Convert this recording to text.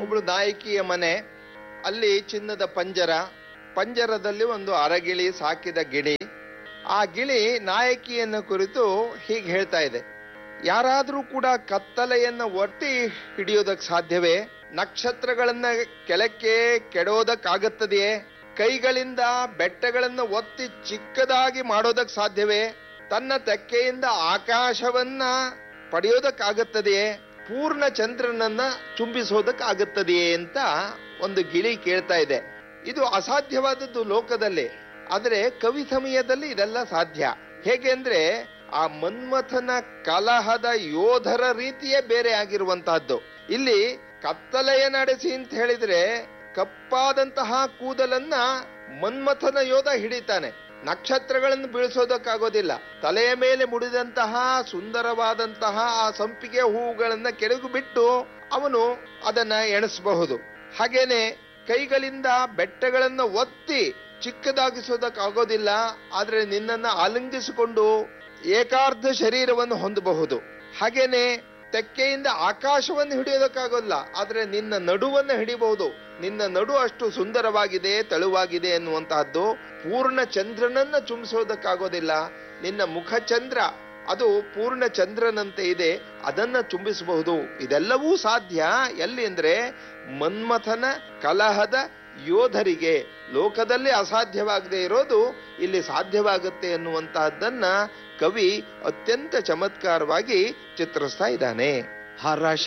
ಒಬ್ಳು ನಾಯಕಿಯ ಮನೆ ಅಲ್ಲಿ ಚಿನ್ನದ ಪಂಜರ ಪಂಜರದಲ್ಲಿ ಒಂದು ಅರಗಿಳಿ ಸಾಕಿದ ಗಿಳಿ ಆ ಗಿಳಿ ನಾಯಕಿಯನ್ನು ಕುರಿತು ಹೀಗೆ ಹೇಳ್ತಾ ಇದೆ ಯಾರಾದ್ರೂ ಕೂಡ ಕತ್ತಲೆಯನ್ನ ಒತ್ತಿ ಹಿಡಿಯೋದಕ್ ಸಾಧ್ಯವೇ ನಕ್ಷತ್ರಗಳನ್ನ ಕೆಳಕ್ಕೆ ಕೆಡೋದಕ್ಕಾಗುತ್ತದೆಯೇ ಕೈಗಳಿಂದ ಬೆಟ್ಟಗಳನ್ನ ಒತ್ತಿ ಚಿಕ್ಕದಾಗಿ ಮಾಡೋದಕ್ ಸಾಧ್ಯವೇ ತನ್ನ ತೆಕ್ಕೆಯಿಂದ ಆಕಾಶವನ್ನ ಪಡೆಯೋದಕ್ಕಾಗುತ್ತದೆಯೇ ಪೂರ್ಣ ಚಂದ್ರನನ್ನ ಚುಂಬಿಸೋದಕ್ಕಾಗುತ್ತದೆಯೇ ಅಂತ ಒಂದು ಗಿಳಿ ಕೇಳ್ತಾ ಇದೆ ಇದು ಅಸಾಧ್ಯವಾದದ್ದು ಲೋಕದಲ್ಲಿ ಆದರೆ ಕವಿ ಸಮಯದಲ್ಲಿ ಇದೆಲ್ಲ ಸಾಧ್ಯ ಹೇಗೆ ಅಂದ್ರೆ ಆ ಮನ್ಮಥನ ಕಲಹದ ಯೋಧರ ರೀತಿಯೇ ಬೇರೆ ಆಗಿರುವಂತಹದ್ದು ಇಲ್ಲಿ ಕತ್ತಲೆಯ ನಡೆಸಿ ಅಂತ ಹೇಳಿದ್ರೆ ಕಪ್ಪಾದಂತಹ ಕೂದಲನ್ನ ಮನ್ಮಥನ ಯೋಧ ಹಿಡಿತಾನೆ ನಕ್ಷತ್ರಗಳನ್ನು ಬೀಳಿಸೋದಕ್ಕಾಗೋದಿಲ್ಲ ತಲೆಯ ಮೇಲೆ ಮುಡಿದಂತಹ ಸುಂದರವಾದಂತಹ ಆ ಸಂಪಿಗೆ ಹೂವುಗಳನ್ನ ಕೆಳಗು ಬಿಟ್ಟು ಅವನು ಅದನ್ನ ಎಣಿಸಬಹುದು ಹಾಗೇನೆ ಕೈಗಳಿಂದ ಬೆಟ್ಟಗಳನ್ನ ಒತ್ತಿ ಚಿಕ್ಕದಾಗಿಸೋದಕ್ಕಾಗೋದಿಲ್ಲ ಆದ್ರೆ ನಿನ್ನನ್ನ ಆಲಿಂಗಿಸಿಕೊಂಡು ಏಕಾರ್ಧ ಶರೀರವನ್ನು ಹೊಂದಬಹುದು ಹಾಗೇನೆ ತೆಕ್ಕೆಯಿಂದ ಆಕಾಶವನ್ನು ಹಿಡಿಯೋದಕ್ಕಾಗೋಲ್ಲ ಆದ್ರೆ ನಿನ್ನ ನಡುವನ್ನು ಹಿಡಿಬಹುದು ನಿನ್ನ ನಡು ಅಷ್ಟು ಸುಂದರವಾಗಿದೆ ತೆಳುವಾಗಿದೆ ಎನ್ನುವಂತಹದ್ದು ಪೂರ್ಣ ಚಂದ್ರನನ್ನ ಚುಂಬಿಸೋದಕ್ಕಾಗೋದಿಲ್ಲ ನಿನ್ನ ಮುಖ ಚಂದ್ರ ಅದು ಪೂರ್ಣ ಚಂದ್ರನಂತೆ ಇದೆ ಅದನ್ನ ಚುಂಬಿಸಬಹುದು ಇದೆಲ್ಲವೂ ಸಾಧ್ಯ ಎಲ್ಲಿ ಅಂದ್ರೆ ಮನ್ಮಥನ ಕಲಹದ ಯೋಧರಿಗೆ ಲೋಕದಲ್ಲಿ ಅಸಾಧ್ಯವಾಗದೆ ಇರೋದು ಇಲ್ಲಿ ಸಾಧ್ಯವಾಗುತ್ತೆ ಎನ್ನುವಂತಹದ್ದನ್ನ ಕವಿ ಅತ್ಯಂತ ಚಮತ್ಕಾರವಾಗಿ ಚಿತ್ರಿಸ್ತಾ ಇದ್ದಾನೆ ಹರ್ಷ